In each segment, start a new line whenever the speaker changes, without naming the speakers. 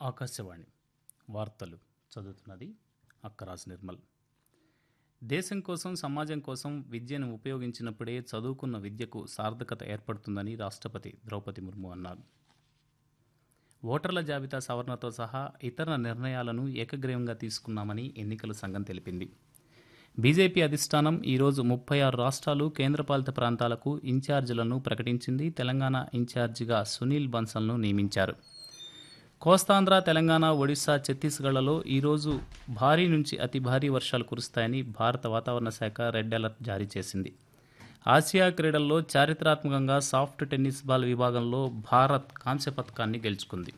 ఆకాశవాణి వార్తలు చదువుతున్నది అక్కరాజ్ నిర్మల్ దేశం కోసం సమాజం కోసం విద్యను ఉపయోగించినప్పుడే చదువుకున్న విద్యకు సార్థకత ఏర్పడుతుందని రాష్ట్రపతి ద్రౌపది ముర్ము అన్నారు ఓటర్ల జాబితా సవరణతో సహా ఇతర నిర్ణయాలను ఏకగ్రీవంగా తీసుకున్నామని ఎన్నికల సంఘం తెలిపింది బీజేపీ అధిష్టానం ఈరోజు ముప్పై ఆరు రాష్ట్రాలు కేంద్రపాలిత ప్రాంతాలకు ఇన్ఛార్జీలను ప్రకటించింది తెలంగాణ ఇన్ఛార్జిగా సునీల్ బన్సల్ను నియమించారు కోస్తాంధ్ర తెలంగాణ ఒడిశా ఛత్తీస్గఢ్లలో ఈరోజు భారీ నుంచి అతి భారీ వర్షాలు కురుస్తాయని భారత వాతావరణ శాఖ రెడ్ అలర్ట్ జారీ చేసింది ఆసియా క్రీడల్లో చారిత్రాత్మకంగా సాఫ్ట్ టెన్నిస్ బాల్ విభాగంలో భారత్ కాంస్య పథకాన్ని గెలుచుకుంది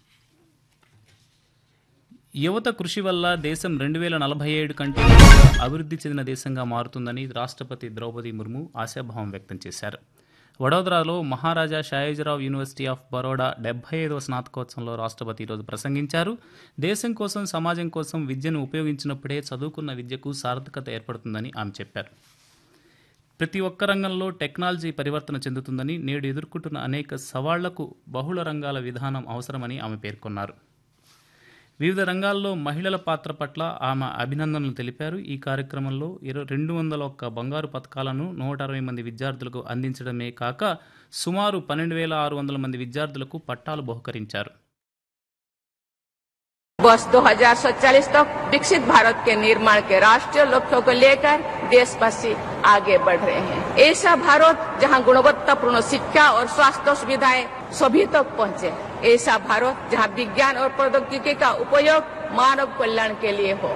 యువత కృషి వల్ల దేశం రెండు వేల నలభై ఏడు కంటే ముందుగా అభివృద్ధి చెందిన దేశంగా మారుతుందని రాష్ట్రపతి ద్రౌపది ముర్ము ఆశాభావం వ్యక్తం చేశారు వడోదరాలో మహారాజా షాయిజీరావు యూనివర్సిటీ ఆఫ్ బరోడా డెబ్బై ఐదవ స్నాతకోత్సవంలో రాష్ట్రపతి ఈరోజు ప్రసంగించారు దేశం కోసం సమాజం కోసం విద్యను ఉపయోగించినప్పుడే చదువుకున్న విద్యకు సార్థకత ఏర్పడుతుందని ఆమె చెప్పారు ప్రతి ఒక్క రంగంలో టెక్నాలజీ పరివర్తన చెందుతుందని నేడు ఎదుర్కొంటున్న అనేక సవాళ్లకు బహుళ రంగాల విధానం అవసరమని ఆమె పేర్కొన్నారు వివిధ రంగాల్లో మహిళల పాత్ర పట్ల ఆమె అభినందనలు తెలిపారు ఈ కార్యక్రమంలో ఇరవై రెండు వందల ఒక్క బంగారు పథకాలను నూట అరవై మంది విద్యార్థులకు అందించడమే కాక సుమారు పన్నెండు వేల ఆరు వందల మంది విద్యార్థులకు పట్టాలు బహుకరించారు
वर्ष 2047 तक विकसित भारत के निर्माण के राष्ट्रीय लक्ष्यों को लेकर देशवासी आगे बढ़ रहे हैं ऐसा भारत जहां गुणवत्तापूर्ण शिक्षा और स्वास्थ्य सुविधाएं सभी तक पहुंचे ऐसा भारत जहां विज्ञान और प्रौद्योगिकी का उपयोग मानव कल्याण के लिए हो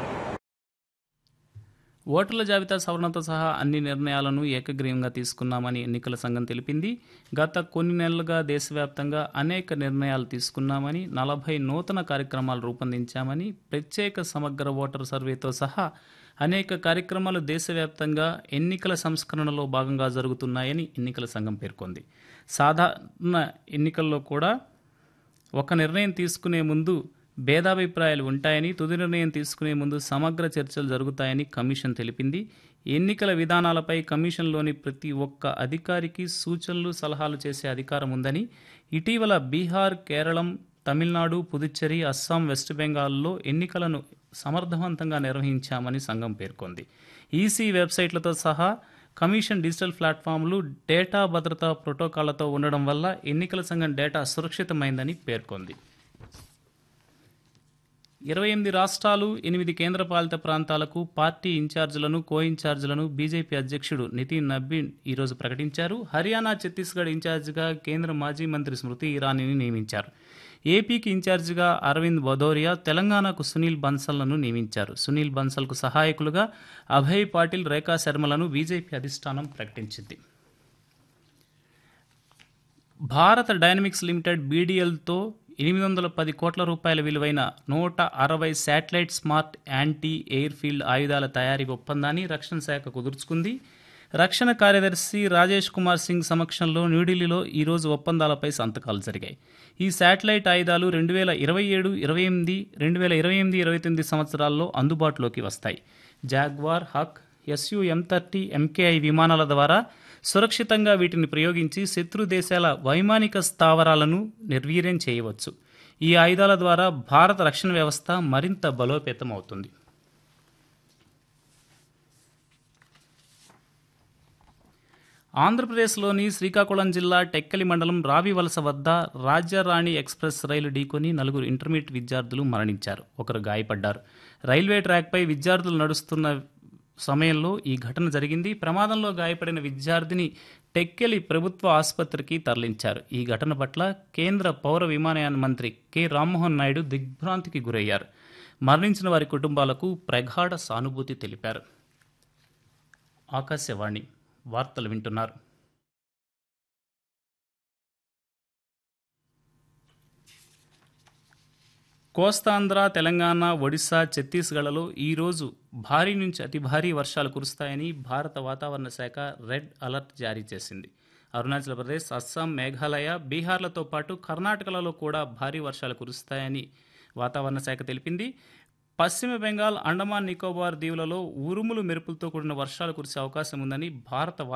ఓటర్ల జాబితా సవరణతో సహా అన్ని నిర్ణయాలను ఏకగ్రీవంగా తీసుకున్నామని ఎన్నికల సంఘం తెలిపింది గత కొన్ని నెలలుగా దేశవ్యాప్తంగా అనేక నిర్ణయాలు తీసుకున్నామని నలభై నూతన కార్యక్రమాలు రూపొందించామని ప్రత్యేక సమగ్ర ఓటర్ సర్వేతో సహా అనేక కార్యక్రమాలు దేశవ్యాప్తంగా ఎన్నికల సంస్కరణలో భాగంగా జరుగుతున్నాయని ఎన్నికల సంఘం పేర్కొంది సాధారణ ఎన్నికల్లో కూడా ఒక నిర్ణయం తీసుకునే ముందు భేదాభిప్రాయాలు ఉంటాయని తుది నిర్ణయం తీసుకునే ముందు సమగ్ర చర్చలు జరుగుతాయని కమిషన్ తెలిపింది ఎన్నికల విధానాలపై కమిషన్లోని ప్రతి ఒక్క అధికారికి సూచనలు సలహాలు చేసే అధికారం ఉందని ఇటీవల బీహార్ కేరళం తమిళనాడు పుదుచ్చేరి అస్సాం వెస్ట్ బెంగాల్లో ఎన్నికలను సమర్థవంతంగా నిర్వహించామని సంఘం పేర్కొంది ఈసీ వెబ్సైట్లతో సహా కమిషన్ డిజిటల్ ప్లాట్ఫామ్లు డేటా భద్రతా ప్రోటోకాళ్లతో ఉండడం వల్ల ఎన్నికల సంఘం డేటా సురక్షితమైందని పేర్కొంది ఇరవై ఎనిమిది రాష్ట్రాలు ఎనిమిది కేంద్రపాలిత ప్రాంతాలకు పార్టీ ఇన్ఛార్జీలను కో ఇన్ఛార్జీలను బీజేపీ అధ్యక్షుడు నితిన్ నబ్బీన్ ఈరోజు ప్రకటించారు హర్యానా ఛత్తీస్గఢ్ ఇన్ఛార్జిగా కేంద్ర మాజీ మంత్రి స్మృతి ఇరానీని నియమించారు ఏపీకి ఇన్ఛార్జిగా అరవింద్ భదౌరియా తెలంగాణకు సునీల్ బన్సల్ను నియమించారు సునీల్ బన్సల్కు సహాయకులుగా అభయ్ పాటిల్ రేఖా శర్మలను బీజేపీ అధిష్టానం ప్రకటించింది భారత డైనమిక్స్ లిమిటెడ్ బీడీఎల్తో ఎనిమిది వందల పది కోట్ల రూపాయల విలువైన నూట అరవై satellite smart anti air field ఆయుధాల తయారీ ఒప్పందాన్ని రక్షణ శాఖ కుదుర్చుకుంది రక్షణ కార్యదర్శి రాజేష్ కుమార్ సింగ్ సమక్షంలో న్యూఢిల్లీలో ఈరోజు ఒప్పందాలపై సంతకాలు జరిగాయి ఈ శాటిలైట్ ఆయుధాలు రెండు వేల ఇరవై ఏడు ఇరవై ఎనిమిది రెండు వేల ఇరవై ఎనిమిది ఇరవై తొమ్మిది సంవత్సరాల్లో అందుబాటులోకి వస్తాయి Jaguar hawk S U M thirty M K I విమానాల ద్వారా సురక్షితంగా వీటిని ప్రయోగించి శత్రు దేశాల వైమానిక స్థావరాలను నిర్వీర్యం చేయవచ్చు ఈ ఆయుధాల ద్వారా భారత రక్షణ వ్యవస్థ మరింత బలోపేతం అవుతుంది ఆంధ్రప్రదేశ్లోని శ్రీకాకుళం జిల్లా టెక్కలి మండలం రావివలస వద్ద రాజ్యరాణి ఎక్స్ప్రెస్ రైలు ఢీకొని నలుగురు ఇంటర్మీడియట్ విద్యార్థులు మరణించారు ఒకరు గాయపడ్డారు రైల్వే ట్రాక్పై విద్యార్థులు నడుస్తున్న సమయంలో ఈ ఘటన జరిగింది ప్రమాదంలో గాయపడిన విద్యార్థిని టెక్కెలి ప్రభుత్వ ఆసుపత్రికి తరలించారు ఈ ఘటన పట్ల కేంద్ర పౌర విమానయాన మంత్రి కె రామ్మోహన్ నాయుడు దిగ్భ్రాంతికి గురయ్యారు మరణించిన వారి కుటుంబాలకు ప్రగాఢ సానుభూతి తెలిపారు ఆకాశవాణి వార్తలు వింటున్నారు కోస్తాంధ్ర తెలంగాణ ఒడిశా ఛత్తీస్గఢ్లలో ఈరోజు భారీ నుంచి అతి భారీ వర్షాలు కురుస్తాయని భారత వాతావరణ శాఖ రెడ్ అలర్ట్ జారీ చేసింది అరుణాచల్ ప్రదేశ్ అస్సాం మేఘాలయ బీహార్లతో పాటు కర్ణాటకలలో కూడా భారీ వర్షాలు కురుస్తాయని వాతావరణ శాఖ తెలిపింది పశ్చిమ బెంగాల్ అండమాన్ నికోబార్ దీవులలో ఉరుములు మెరుపులతో కూడిన వర్షాలు కురిసే అవకాశం ఉందని భారత